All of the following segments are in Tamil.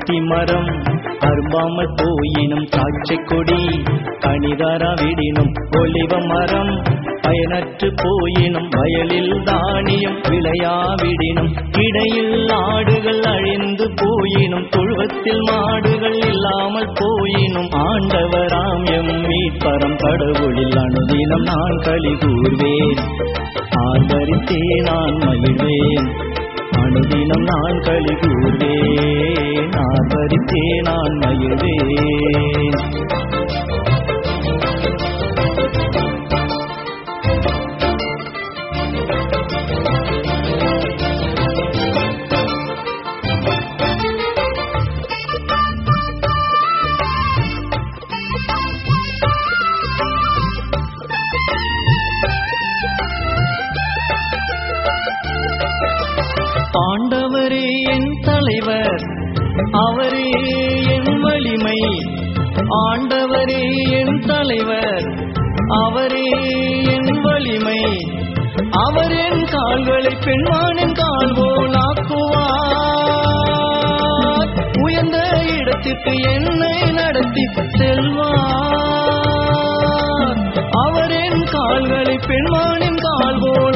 அத்திமரம் அரும்பாமல் போயினும் திராட்சை கொடி கனிதரவிடினும் ஒலிவ மரம் பயனற்று போயினும் வயலில் தானியம் விளையாவிடினும் இடையில் ஆடுகள் அழிந்து போயினும் தொழுவத்தில் மாடுகள் இல்லாமல் போயினும் ஆண்டவராம் எம் மீட்பரம் கடவுளில் அனுதினம் நான் களி கூர்வேன் ஆர்வரித்தே நான் மகிழ்வேன் அனுதினம் நான் களி கூர்வேன் ஆர்வரித்தே நான் மகிழ்வேன் ஆண்டவரே என் தலைவர் அவரே என் வலிமை ஆண்டவரே என் தலைவர் அவரே என் வலிமை அவர் என் கால்களை பெண்மானின் கால் போல் ஆக்குவார் உயர்ந்த இடத்திற்கு என்னை நடத்தி செல்வார் அவர் என் கால்களை பெண்மானின் கால் போல்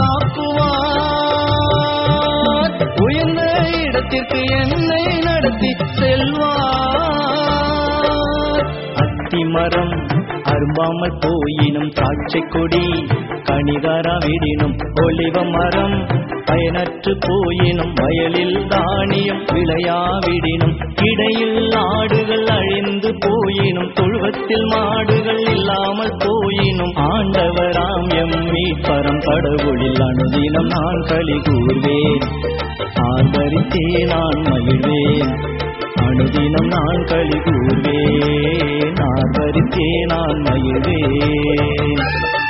ஆக்குவார் உயர்ந்த இடத்திற்கு என்னை நடத்தி செல்வார் அத்திமரம் அரும்பாமல் போயினும் திராட்சை கொடி கனிதரவிடினும் ஒலிவ மரம் பயனற்று போயினும் வயலில் தானியம் விளையாவிடினும் இடையில் ஆடுகள் அழிந்து போயினும் தொழுவத்தில் மாடுகள் இல்லாமல் போயினும் ஆண்டவராம் எம் மீட்பரம் கடவுளில் அனுதினம் நான் களி கூர்வேன் ஆர்வரித்தே நான் மகிழ்வேன் அனுதினம் நான் களி கூர்வேன் ஆர்வரித்தே நான் மகிழ்வேன்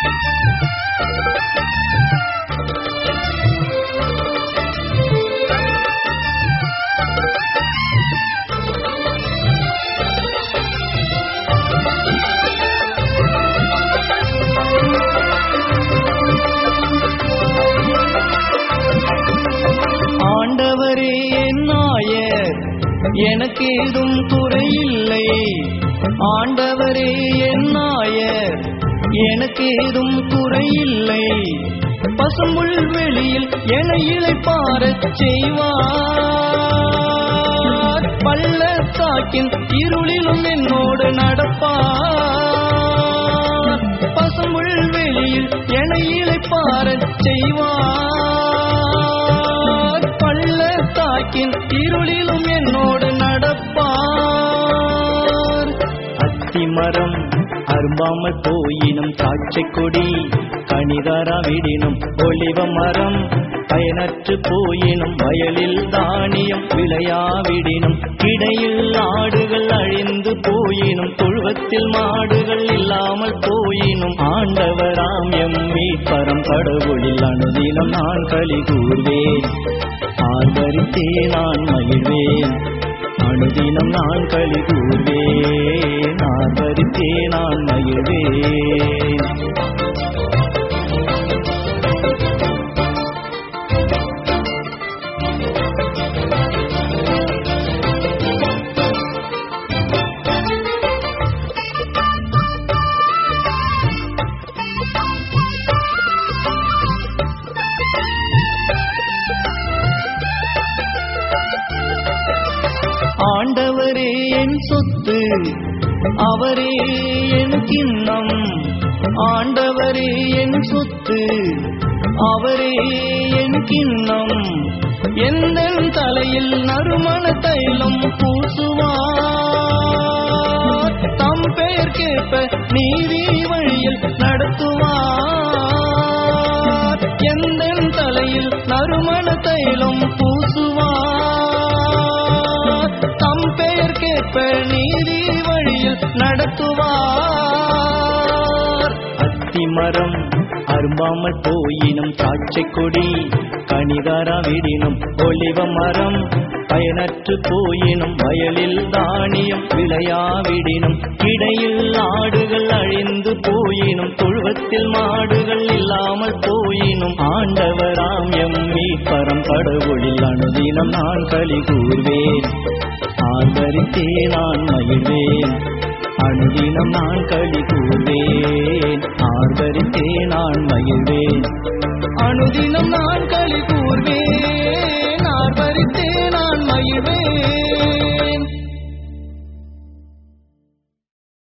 ஆண்டவரே என் நாயர் எனக்கு ஏதும் குறையில்லை ஆண்டவரே என் நாயர் எனக்கு ஏதும் குறையில்லை பசும்புல் வெளியில் என இளைப்பாரச் செய்வார் பள்ளத்தாக்கின் இருளிலும் என்னோடு நடப்பார் பசும்புல் வெளியில் என இளைப்பாரச் செய்வார் பள்ளத்தாக்கின் இருளிலும் என்னோடு நடப்பார் அத்திமரம் அரும்பாமல் போயினும் திராட்சை கொடி கனிதரவிடினும் ஒலிவ மரம் பயனற்று போயினும் வயலில் தானியம் விளையாவிடினும் இடையில் ஆடுகள் அழிந்து போயினும் தொழுவத்தில் மாடுகள் இல்லாமல் போயினும் ஆண்டவராம் எம் மீட்பரம் கடவுளில் அனுதினம் நான் களி கூர்வேன் ஆர்வரித்தே நான் மகிழ்வேன் அனுதினம் நான் களி கூர்வேன் ஆர்வரித்தே நான் மகிழ்வேன் ஆண்டவரே என் சொத்து அவரே என் கிண்ணம் ஆண்டவரே என் சொத்து அவரே என் கிண்ணம் எந்த தலையில் நறுமண தைலம் பூசுவார் தம் பெயர் கேட்ப நீதி வழியில் நடத்துவார் எந்த தலையில் நறுமண தைலம் பூசுவார் தம் பெயர் கேட்ப நீதி வழியில் நடத்துவார் அத்திமரம் அரும்பாமல் போயினும் திராட்சை கொடி கனிதரவிடினும் ஒலிவ மரம் பயனற்று போயினும் வயலில் தானியம் விளையாவிடினும் இடையில் ஆடுகள் அழிந்து போயினும் தொழுவத்தில் மாடுகள் இல்லாமல் போயினும் ஆண்டவராம் எம் மீட்பரம் கடவுளில் அனுதினம் நான் களி கூர்வேன் ஆர்வரித்தே நான் மகிழ்வேன் அனுதினம் நான் களி கூர்வேன் ஆர்வரித்தே நான் மகிழ்வேன் அனுதினம் நான்